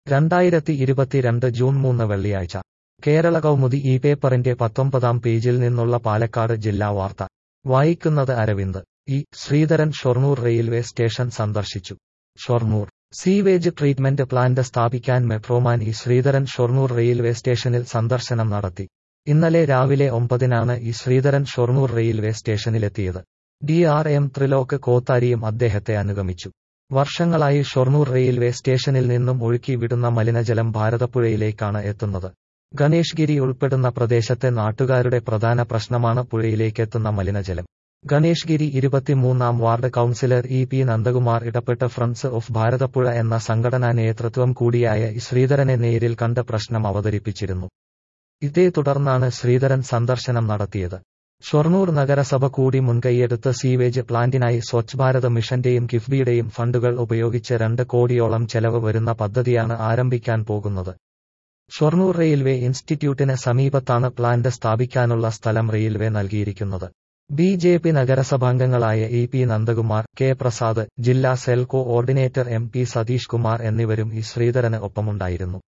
രണ്ടായിരത്തി ഇരുപത്തിരണ്ട് ജൂൺ മൂന്ന് വെള്ളിയാഴ്ച കേരള കൗമുദി ഈ പേപ്പറിന്റെ പത്തൊമ്പതാം പേജിൽ നിന്നുള്ള പാലക്കാട് ജില്ലാ വാർത്ത വായിക്കുന്നത് Aravind E Sreedharan Shoranur railway station സന്ദർശിച്ചു ഷൊർണൂർ സീവേജ് ട്രീറ്റ്മെന്റ് പ്ലാന്റ് സ്ഥാപിക്കാൻ metro man E Sreedharan Shoranur railway സ്റ്റേഷനിൽ സന്ദർശനം നടത്തി ഇന്നലെ രാവിലെ ഒമ്പതിനാണ് ഇ ശ്രീധരൻ ഷൊർണൂർ റെയിൽവേ സ്റ്റേഷനിലെത്തിയത് ഡി ആർ എം ത്രിലോക്ക് കോത്താരിയും അദ്ദേഹത്തെ അനുഗമിച്ചു വർഷങ്ങളായി ഷൊർണൂർ റെയിൽവേ സ്റ്റേഷനിൽ നിന്നും ഒഴുക്കി വിടുന്ന മലിനജലം ഭാരതപ്പുഴയിലേക്കാണ് എത്തുന്നത് ഗണേഷ് ഗിരി ഉൾപ്പെടുന്ന പ്രദേശത്തെ നാട്ടുകാരുടെ പ്രധാന പ്രശ്നമാണ് പുഴയിലേക്കെത്തുന്ന മലിനജലം ഗണേഷ് ഗിരി ഇരുപത്തിമൂന്നാം ward councillor E P Nandakumar ഇടപെട്ട ഫ്രണ്ട്സ് ഓഫ് ഭാരതപ്പുഴ എന്ന സംഘടനാ നേതൃത്വം കൂടിയായ ശ്രീധരനെ നേരിൽ കണ്ട് പ്രശ്നം അവതരിപ്പിച്ചിരുന്നു ഇതേ തുടർന്നാണ് ശ്രീധരൻ സന്ദർശനം നടത്തിയത് ഷൊർണൂർ നഗരസഭ കൂടി മുൻകൈയെടുത്ത് സീവേജ് പ്ലാന്റിനായി സ്വച്ഛ് ഭാരത് മിഷന്റെയും കിഫ്ബിയുടെയും ഫണ്ടുകൾ ഉപയോഗിച്ച് രണ്ട് കോടിയോളം ചെലവ് വരുന്ന പദ്ധതിയാണ് ആരംഭിക്കാൻ പോകുന്നത് ഷൊർണൂർ റെയിൽവേ ഇൻസ്റ്റിറ്റ്യൂട്ടിന് സമീപത്താണ് പ്ലാന്റ് സ്ഥാപിക്കാനുള്ള സ്ഥലം റെയിൽവേ നൽകിയിരിക്കുന്നത് ബി ജെ പി നഗരസഭാംഗങ്ങളായ E P Nandakumar K Prasad ജില്ലാ cell coordinator M P Satheesh Kumar എന്നിവരും ഈ ശ്രീധരന് ഒപ്പമുണ്ടായിരുന്നു